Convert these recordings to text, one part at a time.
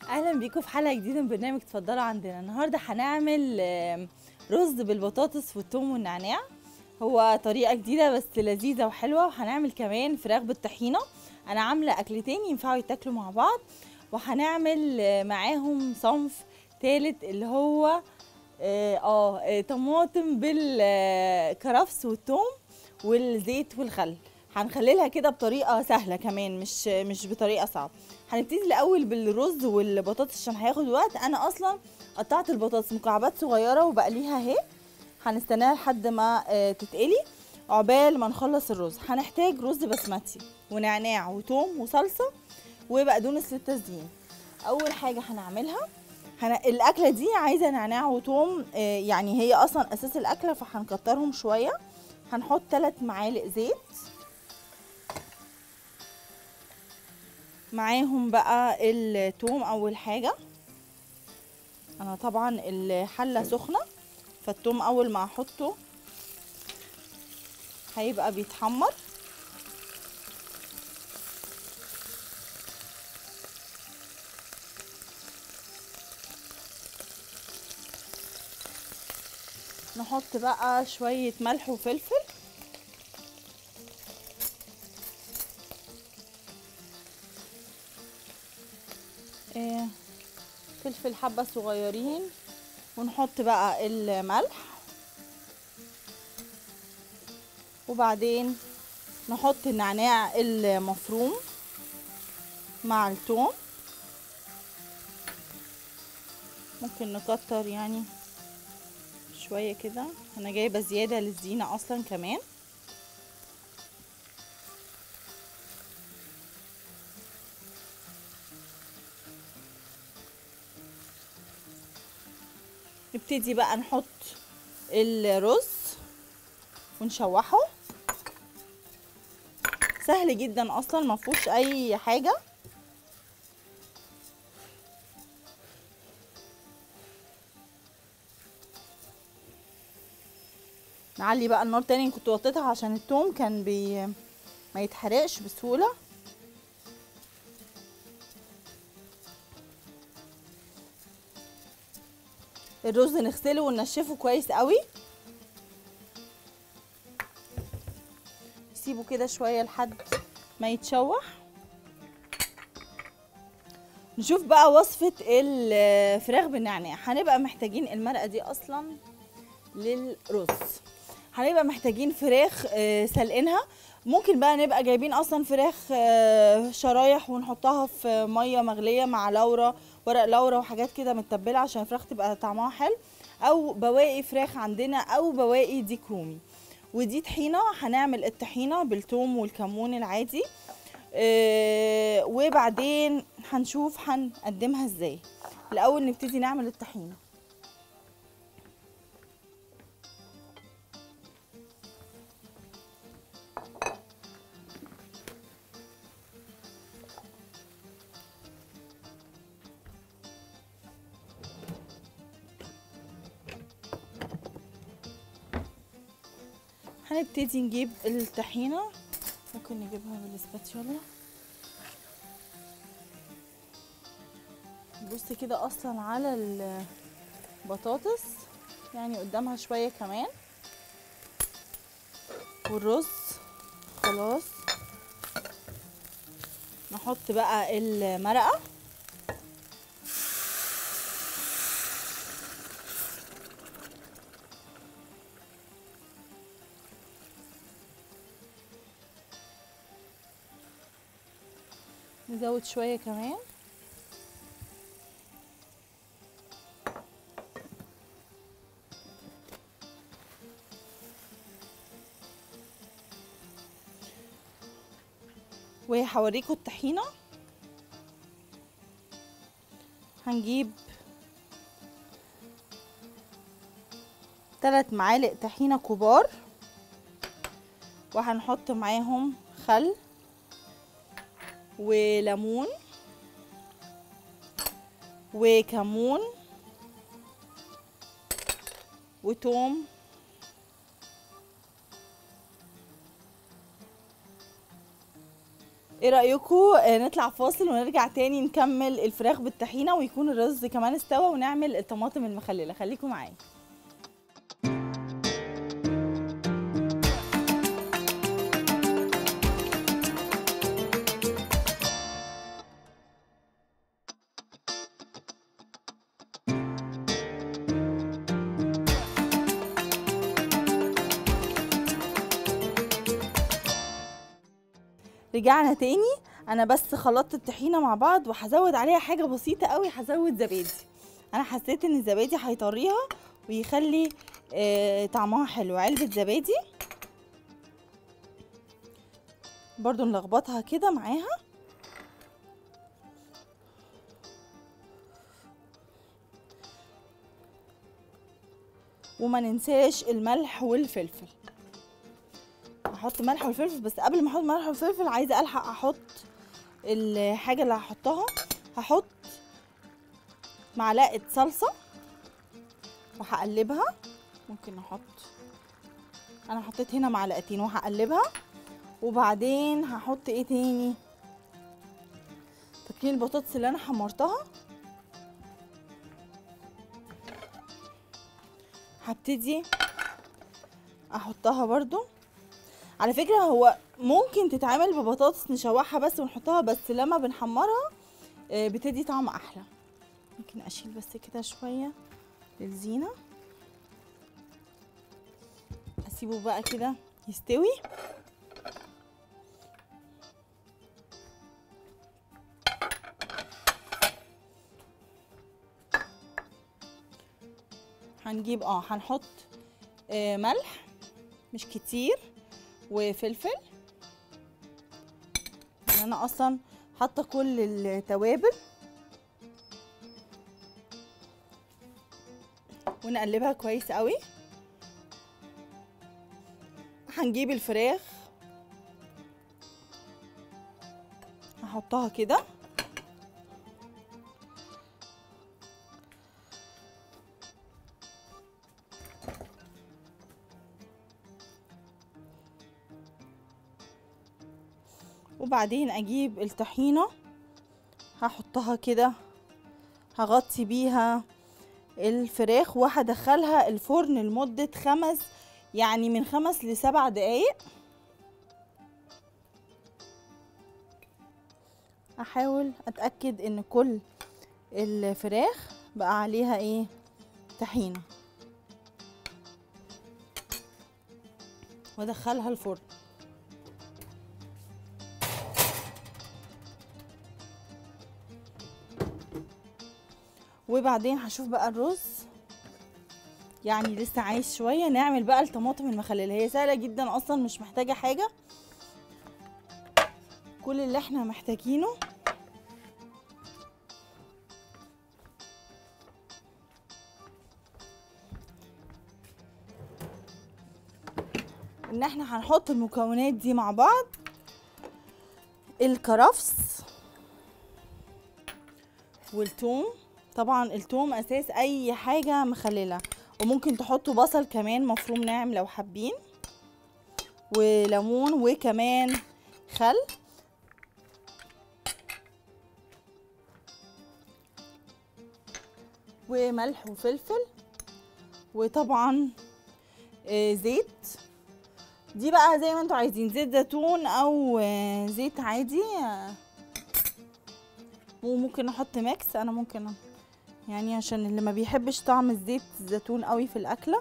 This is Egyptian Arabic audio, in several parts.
اهلا بيكم في حلقه جديده من برنامج اتفضلوا عندنا النهارده هنعمل آم، رز بالبطاطس والثوم والنعناع هو طريقه جديده بس لذيذه وحلوه وهنعمل كمان فراخ بالطحينه انا عامله اكلتين ينفعوا يتاكلوا مع بعض وهنعمل آه، معاهم صنف تالت اللي هو اه آه، آه، طماطم بالكرفس والثوم والزيت والخل هنخللها كده بطريقه سهله كمان مش مش بطريقه صعبه هنبتدي الاول بالرز والبطاطس عشان هياخد وقت انا اصلا قطعت البطاطس مكعبات صغيره وبقليها اهي هنستناها لحد ما آه، تتقلي عقبال ما نخلص الرز هنحتاج رز بسمتي ونعناع وتوم وصلصه وبقدونس للتزيين اول حاجه هنعملها هن... الاكله دي عايزه نعناع وتوم آه، يعني هي اصلا اساس الاكله فهنكترهم شويه هنحط 3 معالق زيت معاهم بقى التوم اول حاجه انا طبعا الحله سخنه فالتوم اول ما احطه هيبقى بيتحمر نحط بقى شويه ملح وفلفل آه، فلفل حبة صغيرين ونحط بقى الملح وبعدين نحط النعناع المفروم مع الثوم ممكن نكتر يعني شوية كده انا جايبة زيادة للزينة اصلا كمان نبتدي بقى نحط الرز ونشوحه سهل جدا اصلا ما فيهوش اي حاجه نعلي بقى النار تاني كنت وطيتها عشان التوم كان بي ما يتحرقش بسهوله الرز نغسله وننشفه كويس قوي نسيبه كده شويه لحد ما يتشوح نشوف بقى وصفه الفراخ بالنعناع هنبقى محتاجين المرقه دي اصلا للرز هنبقى محتاجين فراخ آه، سلقينها ممكن بقى نبقى جايبين اصلا فراخ آه، شرايح ونحطها في ميه مغليه مع لورا ورق لورا وحاجات كده متبله عشان الفراخ تبقى طعمها حلو او بواقي فراخ عندنا او بواقي ديك رومي ودي طحينه هنعمل الطحينه بالثوم والكمون العادي آه، وبعدين هنشوف هنقدمها ازاي الاول نبتدي نعمل الطحينه هنبتدي نجيب الطحينة ممكن نجيبها بالسباتشولا بص كده اصلا على البطاطس يعني قدامها شوية كمان والرز خلاص نحط بقى المرقة نزود شوية كمان وهوريكم الطحينة هنجيب تلات معالق طحينة كبار وهنحط معاهم خل وليمون وكمون وتوم ايه رايكم آه، نطلع فاصل ونرجع تاني نكمل الفراخ بالطحينه ويكون الرز كمان استوى ونعمل الطماطم المخلله خليكم معايا رجعنا تاني انا بس خلطت الطحينه مع بعض وهزود عليها حاجه بسيطه قوي هزود زبادي انا حسيت ان الزبادي هيطريها ويخلي آه طعمها حلو علبه زبادي برضو نلخبطها كده معاها وما ننساش الملح والفلفل هحط ملح والفلفل بس قبل ما احط ملح والفلفل عايزه الحق احط الحاجه اللي هحطها هحط معلقه صلصه وهقلبها ممكن احط انا حطيت هنا معلقتين وهقلبها وبعدين هحط ايه تاني فاكرين البطاطس اللي انا حمرتها هبتدي احطها برضو على فكرة هو ممكن تتعمل ببطاطس نشوحها بس ونحطها بس لما بنحمرها آه، بتدي طعم احلى ممكن اشيل بس كده شوية للزينة اسيبه بقى كده يستوي هنجيب اه هنحط آه ملح مش كتير وفلفل يعني انا اصلا حاطه كل التوابل ونقلبها كويس قوي هنجيب الفراخ هحطها كده وبعدين اجيب الطحينه هحطها كده هغطي بيها الفراخ وهدخلها الفرن لمدة خمس يعني من خمس لسبع دقايق احاول اتأكد ان كل الفراخ بقى عليها ايه طحينة وادخلها الفرن وبعدين هشوف بقى الرز يعني لسه عايز شويه نعمل بقى الطماطم المخلله هي سهله جدا اصلا مش محتاجه حاجه كل اللي احنا محتاجينه ان احنا هنحط المكونات دي مع بعض الكرفس والثوم طبعا التوم اساس اي حاجه مخلله وممكن تحطوا بصل كمان مفروم ناعم لو حابين وليمون وكمان خل وملح وفلفل وطبعا آه، زيت دي بقى زي ما انتوا عايزين زيت زيتون او آه، زيت عادي آه، وممكن نحط ميكس انا ممكن يعني عشان اللي ما بيحبش طعم الزيت الزيتون قوي في الاكله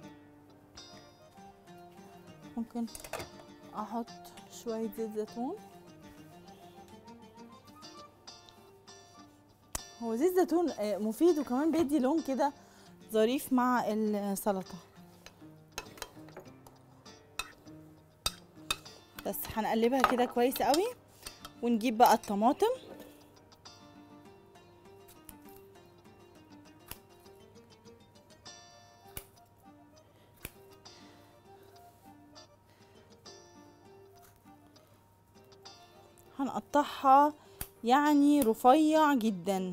ممكن احط شويه زيت زيتون هو زيت زيتون آه، مفيد وكمان بيدي لون كده ظريف مع السلطه بس هنقلبها كده كويس قوي ونجيب بقى الطماطم هنقطعها يعني رفيع جدا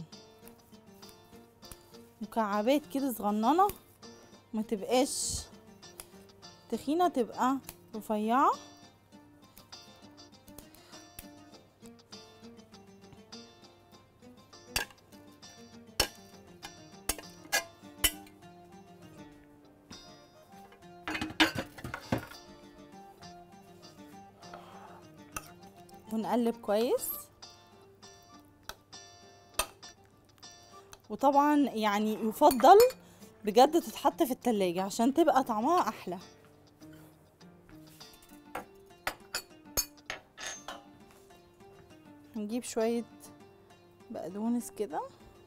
مكعبات كده صغننه ما تبقاش تخينه تبقى رفيعه ونقلب كويس وطبعا يعني يفضل بجد تتحط في التلاجة عشان تبقى طعمها احلى هنجيب شوية بقدونس كده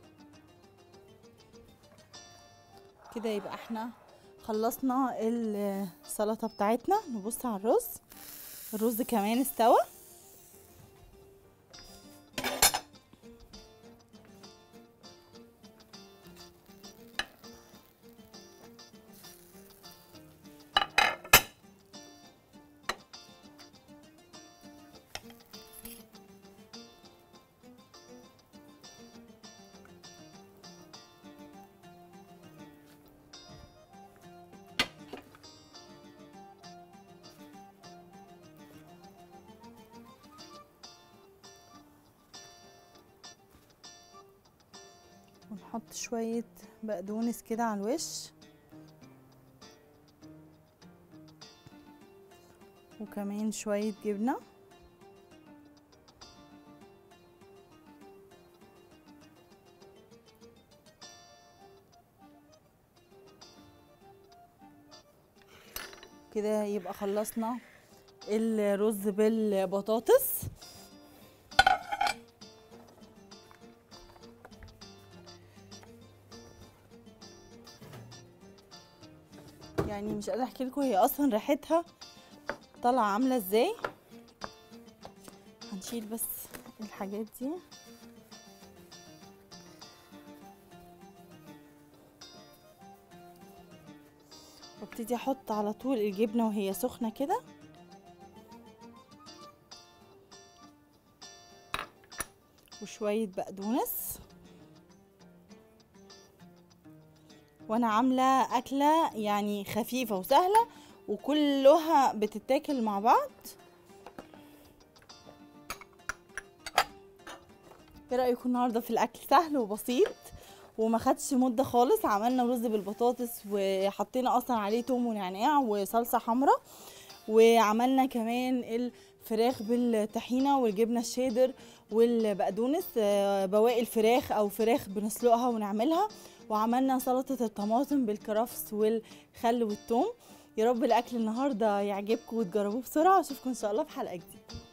كده يبقى احنا خلصنا السلطة بتاعتنا نبص على الرز الرز كمان استوى ونحط شوية بقدونس كده على الوش وكمان شوية جبنة كده يبقى خلصنا الرز بالبطاطس يعني مش قادره احكي لكم هي اصلا ريحتها طالعه عامله ازاي هنشيل بس الحاجات دي وابتدي احط على طول الجبنه وهي سخنه كده وشويه بقدونس وانا عامله اكله يعني خفيفه وسهله وكلها بتتاكل مع بعض ايه رايكم النهارده في الاكل سهل وبسيط وما خدش مده خالص عملنا رز بالبطاطس وحطينا اصلا عليه توم ونعناع وصلصه حمراء وعملنا كمان الفراخ بالطحينه والجبنه الشيدر والبقدونس آه، بواقي الفراخ او فراخ بنسلقها ونعملها وعملنا سلطه الطماطم بالكرفس والخل والثوم يا رب الاكل النهارده يعجبكم وتجربوه بسرعه اشوفكم ان شاء الله في حلقه جديده